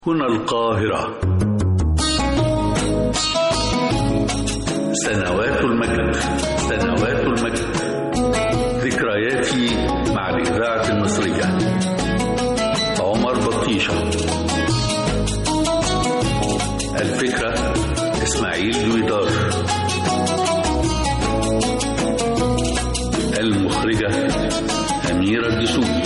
هنا القاهرة سنوات المجد سنوات المجد ذكرياتي مع الإذاعة المصرية عمر بطيشة الفكرة إسماعيل دويدار المخرجة أميرة الدسوقي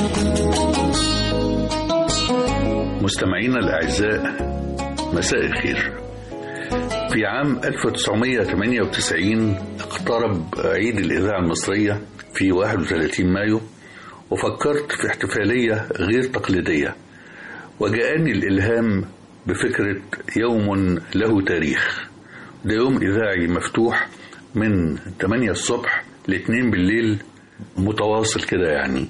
مستمعينا الأعزاء مساء الخير في عام 1998 اقترب عيد الإذاعة المصرية في 31 مايو وفكرت في احتفالية غير تقليدية وجاءني الإلهام بفكرة يوم له تاريخ ده يوم إذاعي مفتوح من 8 الصبح ل 2 بالليل متواصل كده يعني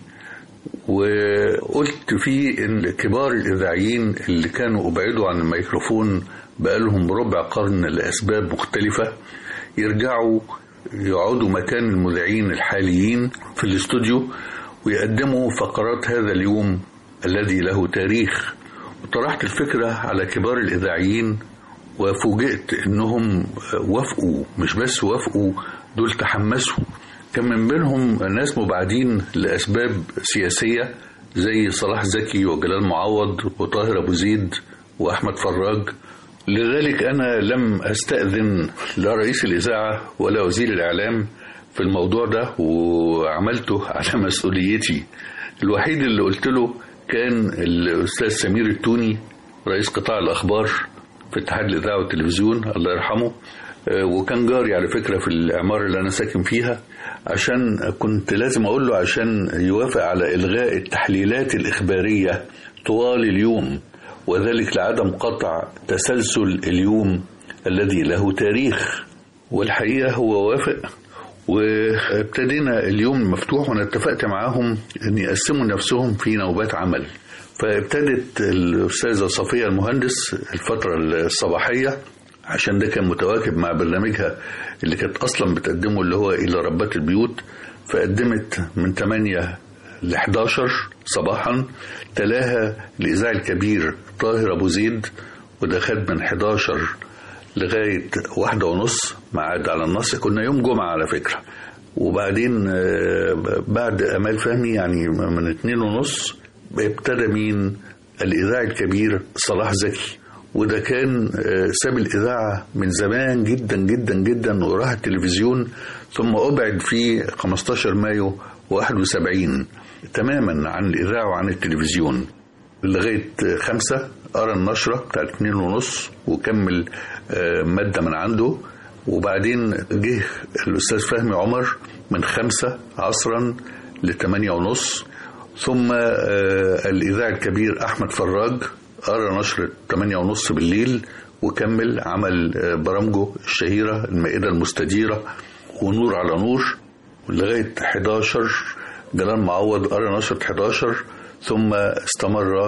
وقلت فيه ان كبار الاذاعيين اللي كانوا ابعدوا عن الميكروفون بقالهم ربع قرن لاسباب مختلفه يرجعوا يقعدوا مكان المذيعين الحاليين في الاستوديو ويقدموا فقرات هذا اليوم الذي له تاريخ وطرحت الفكره على كبار الاذاعيين وفوجئت انهم وافقوا مش بس وافقوا دول تحمسوا كان من بينهم ناس مبعدين لأسباب سياسية زي صلاح زكي وجلال معوض وطاهر أبو زيد وأحمد فراج لذلك أنا لم أستأذن لا رئيس الإذاعة ولا وزير الإعلام في الموضوع ده وعملته على مسؤوليتي الوحيد اللي قلت له كان الأستاذ سمير التوني رئيس قطاع الأخبار في اتحاد الإذاعة والتلفزيون الله يرحمه وكان جاري على فكرة في العمارة اللي أنا ساكن فيها عشان كنت لازم أقول له عشان يوافق على إلغاء التحليلات الإخبارية طوال اليوم وذلك لعدم قطع تسلسل اليوم الذي له تاريخ والحقيقة هو وافق وابتدينا اليوم مفتوح وانا اتفقت معاهم ان يقسموا نفسهم في نوبات عمل فابتدت الأستاذة صفية المهندس الفترة الصباحية عشان ده كان متواكب مع برنامجها اللي كانت اصلا بتقدمه اللي هو الى ربات البيوت فقدمت من 8 ل 11 صباحا تلاها الاذاعي الكبير طاهر ابو زيد وده خد من 11 لغايه واحدة ونص معاد على النص كنا يوم جمعة على فكرة وبعدين بعد أمال فهمي يعني من اتنين ونص ابتدى مين الإذاعي الكبير صلاح زكي وده كان ساب الإذاعة من زمان جدا جدا جدا وراح التلفزيون ثم أبعد في 15 مايو 71 تماما عن الإذاعة وعن التلفزيون لغاية خمسة قرا النشرة بتاعت اتنين ونص وكمل مادة من عنده وبعدين جه الأستاذ فهمي عمر من خمسة عصرا لثمانية ونص ثم الإذاعي الكبير أحمد فراج قرا نشرة 8 ونص بالليل وكمل عمل برامجه الشهيرة المائدة المستديرة ونور على نور لغاية 11 جلال معوض قرا نشرة 11 ثم استمر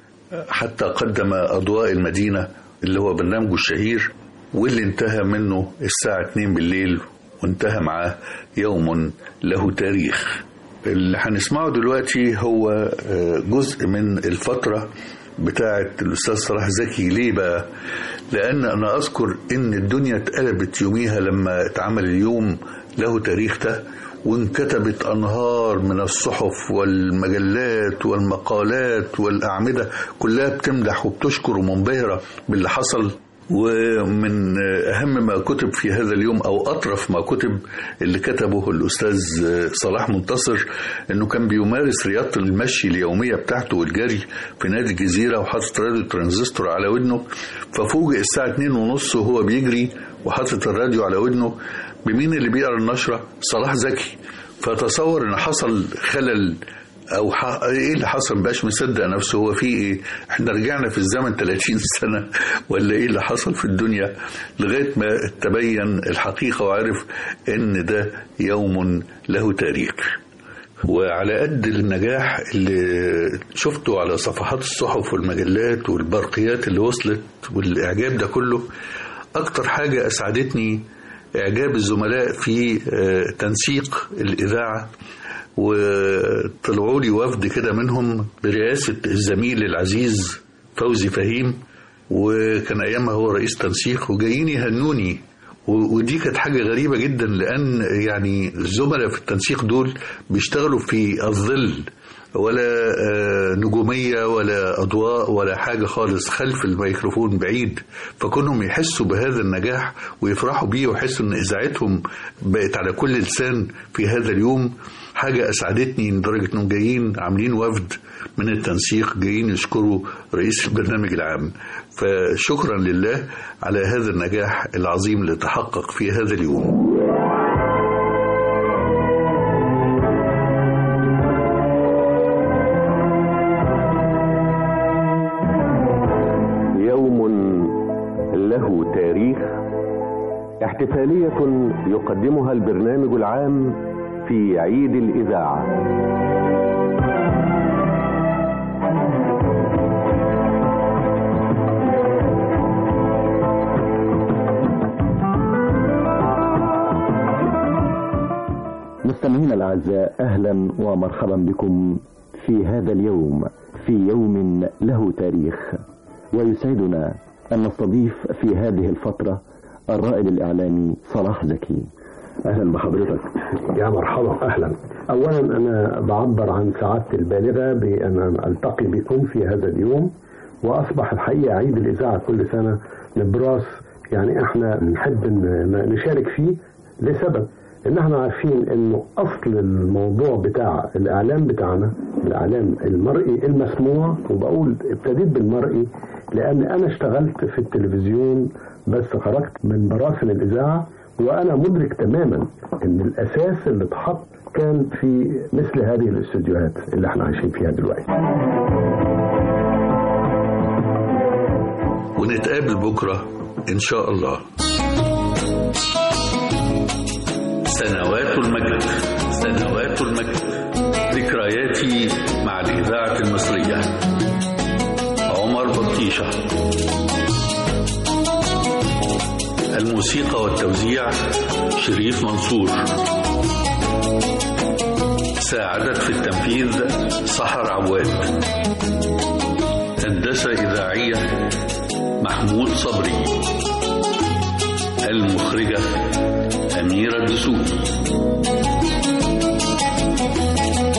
حتى قدم أضواء المدينة اللي هو برنامجه الشهير واللي انتهى منه الساعة 2 بالليل وانتهى معاه يوم له تاريخ اللي هنسمعه دلوقتي هو جزء من الفترة بتاعة الأستاذ صلاح زكي ليه بقى؟ لأن أنا أذكر إن الدنيا اتقلبت يوميها لما اتعمل اليوم له تاريخ ده وانكتبت أنهار من الصحف والمجلات والمقالات والأعمدة كلها بتمدح وبتشكر ومنبهرة باللي حصل ومن أهم ما كتب في هذا اليوم أو أطرف ما كتب اللي كتبه الأستاذ صلاح منتصر إنه كان بيمارس رياضة المشي اليومية بتاعته والجري في نادي الجزيرة وحاطط راديو ترانزستور على ودنه ففوجئ الساعة اتنين ونص وهو بيجري وحاطط الراديو على ودنه بمين اللي بيقرا النشرة؟ صلاح زكي فتصور إن حصل خلل او ح... ايه اللي حصل مبقاش مصدق نفسه هو في ايه احنا رجعنا في الزمن 30 سنه ولا ايه اللي حصل في الدنيا لغايه ما تبين الحقيقه وعرف ان ده يوم له تاريخ وعلى قد النجاح اللي شفته على صفحات الصحف والمجلات والبرقيات اللي وصلت والاعجاب ده كله اكتر حاجه اسعدتني اعجاب الزملاء في تنسيق الاذاعه وطلعوا لي وفد كده منهم برئاسة الزميل العزيز فوزي فهيم وكان ايامها هو رئيس تنسيق وجايين يهنوني و- ودي كانت حاجة غريبة جدا لأن يعني الزملاء في التنسيق دول بيشتغلوا في الظل ولا آه، نجومية ولا أضواء ولا حاجة خالص خلف الميكروفون بعيد فكونهم يحسوا بهذا النجاح ويفرحوا بيه ويحسوا إن إذاعتهم بقت على كل لسان في هذا اليوم حاجة أسعدتني لدرجة إنهم جايين عاملين وفد من التنسيق جايين يشكروا رئيس البرنامج العام فشكرا لله على هذا النجاح العظيم اللي تحقق في هذا اليوم يوم له تاريخ احتفالية يقدمها البرنامج العام في عيد الإذاعة مستمعينا الأعزاء أهلا ومرحبا بكم في هذا اليوم في يوم له تاريخ ويسعدنا أن نستضيف في هذه الفترة الرائد الإعلامي صلاح زكي اهلا بحضرتك يا مرحبا اهلا اولا انا بعبر عن سعادتي البالغه بان التقي بكم في هذا اليوم واصبح الحقيقه عيد الاذاعه كل سنه نبراس يعني احنا نحب ن- نشارك فيه لسبب ان احنا عارفين انه اصل الموضوع بتاع الاعلام بتاعنا الاعلام المرئي المسموع وبقول ابتديت بالمرئي لان انا اشتغلت في التلفزيون بس خرجت من براسن الاذاعه وانا مدرك تماما ان الاساس اللي اتحط كان في مثل هذه الاستوديوهات اللي احنا عايشين فيها دلوقتي ونتقابل بكرة إن شاء الله سنوات المجد سنوات المجد ذكرياتي مع الإذاعة المصرية عمر بطيشة الموسيقى والتوزيع شريف منصور ساعدت في التنفيذ سحر عواد هندسة إذاعية محمود صبري المخرجة أميرة دسوقي